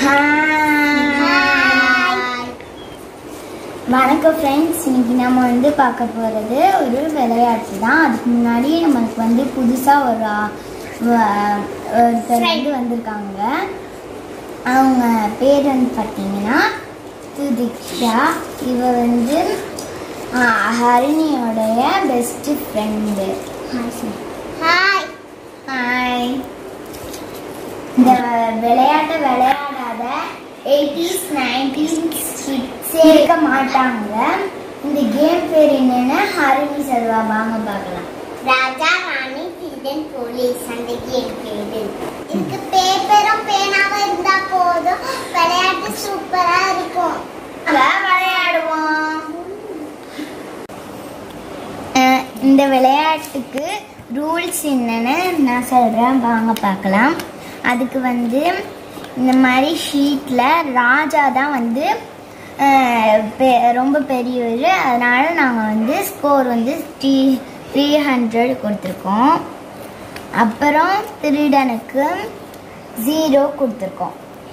வணக்கம் ஃப்ரெண்ட்ஸ் இன்னைக்கு நம்ம வந்து பார்க்க போகிறது ஒரு விளையாட்டு தான் அதுக்கு முன்னாடி நம்மளுக்கு வந்து புதுசாக ஒரு ஆ- வ- ஒருத்தர் வந்து வந்திருக்காங்க அவங்க பேர் வந்து பார்த்தீங்கன்னா துதிக்ஷா இவ வந்து ஆ, ஹரிணியோடைய பெஸ்ட் ஃப்ரெண்டு ஹாய் ஹாய் இந்த விளையாட்டை விளையாடாத எயிட்டிஸ் நைன்டிஸ் கிட்ஸே இருக்க மாட்டாங்க இந்த கேம் பேர் என்னன்னு ஹரிணி செல்வா வாங்க பார்க்கலாம் ராஜா ராணி திருடன் போலீஸ் அந்த கேம் பேரு இதுக்கு பேப்பரும் பேனாவும் இருந்தா போதும் விளையாட்டு சூப்பரா இருக்கும் வாங்க, விளையாடுவோம் அஹ், இந்த விளையாட்டுக்கு ரூல்ஸ் என்னன்னு நான் சொல்கிறேன் வாங்க பார்க்கலாம் அதுக்கு வந்து இந்த மாதிரி ஷீட்டில் ராஜா தான் வந்து அஹ், பெ- ரொம்ப பெரியவர் அதனால நாங்கள் வந்து ஸ்கோர் வந்து த்ரீ த்ரீ ஹண்ட்ரட் கொடுத்துருக்கோம் அப்புறம் திருடனுக்கு ஜீரோ கொடுத்துருக்கோம்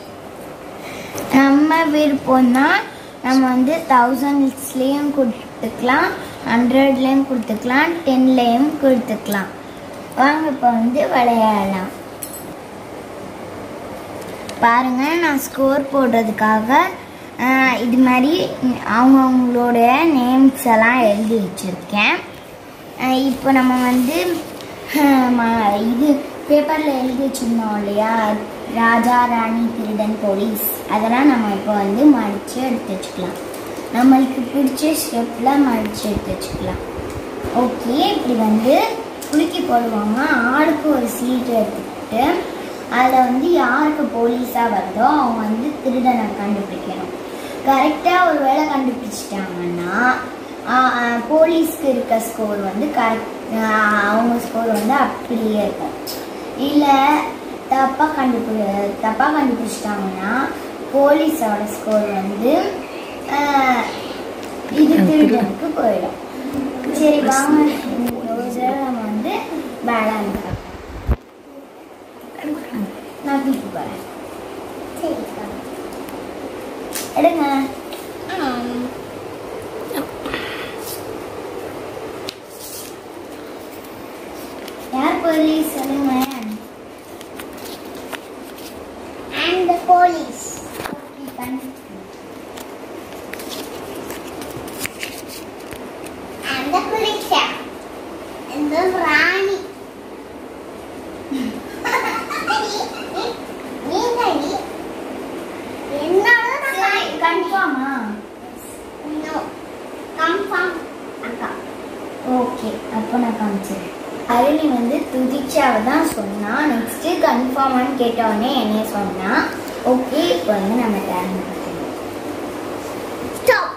நம்ம விருப்பம்னா நம்ம வந்து தௌசண்ட்ஸ்லேயும் கொடுத்துக்கலாம் ஹண்ட்ரட்லேயும் கொடுத்துக்கலாம் டென்லேயும் கொடுத்துக்கலாம் வாங்க இப்போ வந்து விளையாடலாம் பாருங்க நான் ஸ்கோர் போடுறதுக்காக ஆஹ், இது மாதிரி அவங்கவுங்களோட நேம்ஸ் எல்லாம் எழுதி வச்சுருக்கேன் இப்போ நம்ம வந்து ஆஹ், ம- இது பேப்பரில் எழுதி வச்சுருந்தோம் இல்லையா ராஜா ராணி திருடன் போலீஸ் அதெல்லாம் நம்ம இப்போ வந்து மடித்து எடுத்து வச்சுக்கலாம் நம்மளுக்கு பிடிச்ச ஸ்டெப்பில் மடித்து எடுத்து வச்சுக்கலாம் ஓகே இப்படி வந்து குலுக்கி போடுவாங்க ஆளுக்கு ஒரு சீட் எடுத்துக்கிட்டு அதில் வந்து யாருக்கு போலீஸாக வருதோ அவங்க வந்து திருடனை கண்டுபிடிக்கணும் கரெக்டாக ஒரு வேளை கண்டுபிடிச்சிட்டாங்கன்னா ஆஹ், ஆஹ், போலீஸ்க்கு இருக்க ஸ்கோர் வந்து கரெக்ட் அவங்க ஸ்கோர் வந்து அப்படியே இருக்கும் இல்லை தப்பாக கண்டுபிடி தப்பாக கண்டுபிடிச்சிட்டாங்கன்னா போலீஸோட ஸ்கோர் வந்து ஆஹ், இது திருடனுக்கு போயிடும் சரி வாங்க ஒரு தடவை நம்ம வந்து பேலன்ஸ் நான் தூக்கி போகிறேன் சரிக்கா எடுங்க யார் போலீஸ் சொல்லுங்க அண்ட் போலீஸ் ஓகே, கண்டு- அந்த புலிஷா இந்த ராணி நீங்கடி என்னோட சரி, கன்ஃபார்மா கன்ஃபார்ம் அக்கா ஓகே அப்போ நான் காமிச்சிடுறேன் அருணி வந்து துதிச்சாவை தான் சொன்னா நெக்ஸ்ட்டு கன்ஃபார்மான்னு கேட்டவுடனே என்னைய சொன்னா ஓகே இப்போ வந்து நம்ம டேரண்ட் பார்த்துக்கலாம் ஸ்டாப்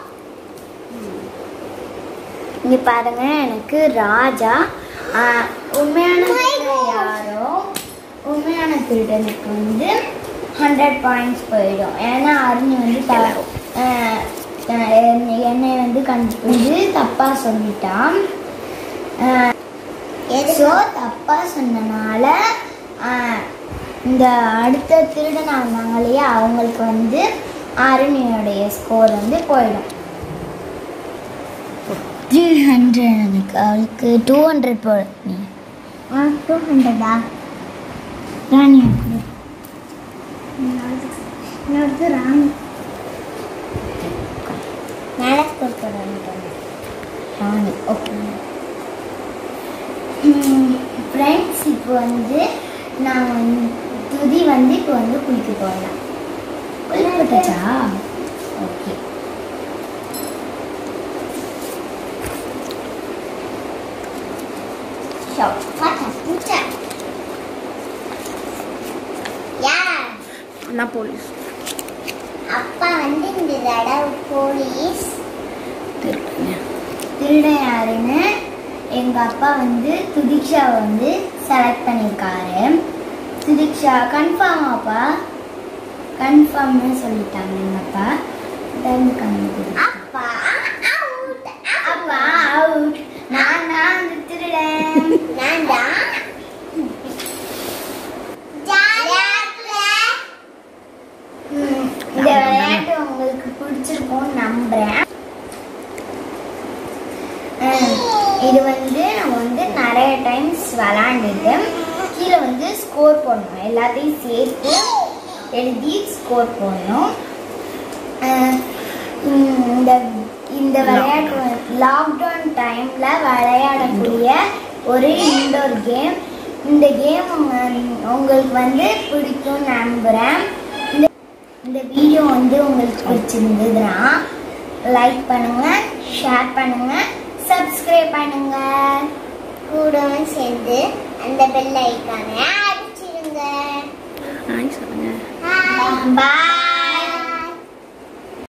இங்க பாருங்க எனக்கு ராஜா ஆஹ், உண்மையான திருடன் யாரோ உண்மையான திருடனுக்கு வந்து ஹண்ட்ரட் பாயிண்ட்ஸ் போயிடும் ஏன்னா அருணி வந்து த ஆஹ், ஆஹ், என்னை- என்னை வந்து கண்டுபிடிச்சு தப்பா சொல்லிட்டான் ஸோ தப்பா சொன்னனால ஆஹ், இந்த அடுத்த திருடன் வந்தாங்க இல்லையா அவங்களுக்கு வந்து அருணியோடைய ஸ்கோர் வந்து போயிடும் த்ரீ ஹண்ட்ரட் எனக்கு அவளுக்கு டூ ஹண்ட்ரட் போடு ஆ டூ ஹண்ட்ரடா ராணி கொடு. என்னோடது ராணி மேலே ஸ்கோர் போடுறாங்க ராணி ஓகே ஃப்ரெண்ட்ஸ் இப்போ வந்து நான் வந்து துதி வந்து இப்போ வந்து குளிக்க போகலாம் குளிக்க போட்டாச்சா ஓகே ஷோ பாத்தா பூச்சா யார் நான் போலீஸ் அப்பா வந்து இந்த தடவை போலீஸ் திருப்பி திருடன் யாருன்னு எங்கள் அப்பா வந்து துதிக்ஷாவை வந்து செலக்ட் பண்ணியிருக்காரு துதிக்ஷா கன்ஃபார்ம் அப்பா கன்ஃபார்ம்னு சொல்லிட்டாங்க எங்கள் அப்பா டைம் கம்மி அப்பா அவுட் அப்பா அவுட் நான் தான் அந்த திருடன் நான் தான் ஜாலியா இது வந்து நம்ம வந்து நிறைய டைம்ஸ் விளாண்டுட்டு கீழே வந்து ஸ்கோர் பண்ணணும் எல்லாத்தையும் சேர்த்து எழுதி ஸ்கோர் பண்ணணும் அஹ் இந்த இந்த விளையாட்டு லாக்டவுன் டைமில் விளையாடக்கூடிய ஒரு இன்டோர் கேம் இந்த கேம் உங்களுக்கு வந்து பிடிக்கும்னு நம்புகிறேன் இந்த இந்த வீடியோ வந்து உங்களுக்கு பிடிச்சிருந்ததுன்னா லைக் பண்ணுங்க ஷேர் பண்ணுங்க சப்ஸ்கிரைப் பண்ணுங்க கூடவும் சேர்ந்து அந்த பெல் ஐக்கானை அடிச்சிருங்க ஆய் சொல்லுங்க Bye. பாய்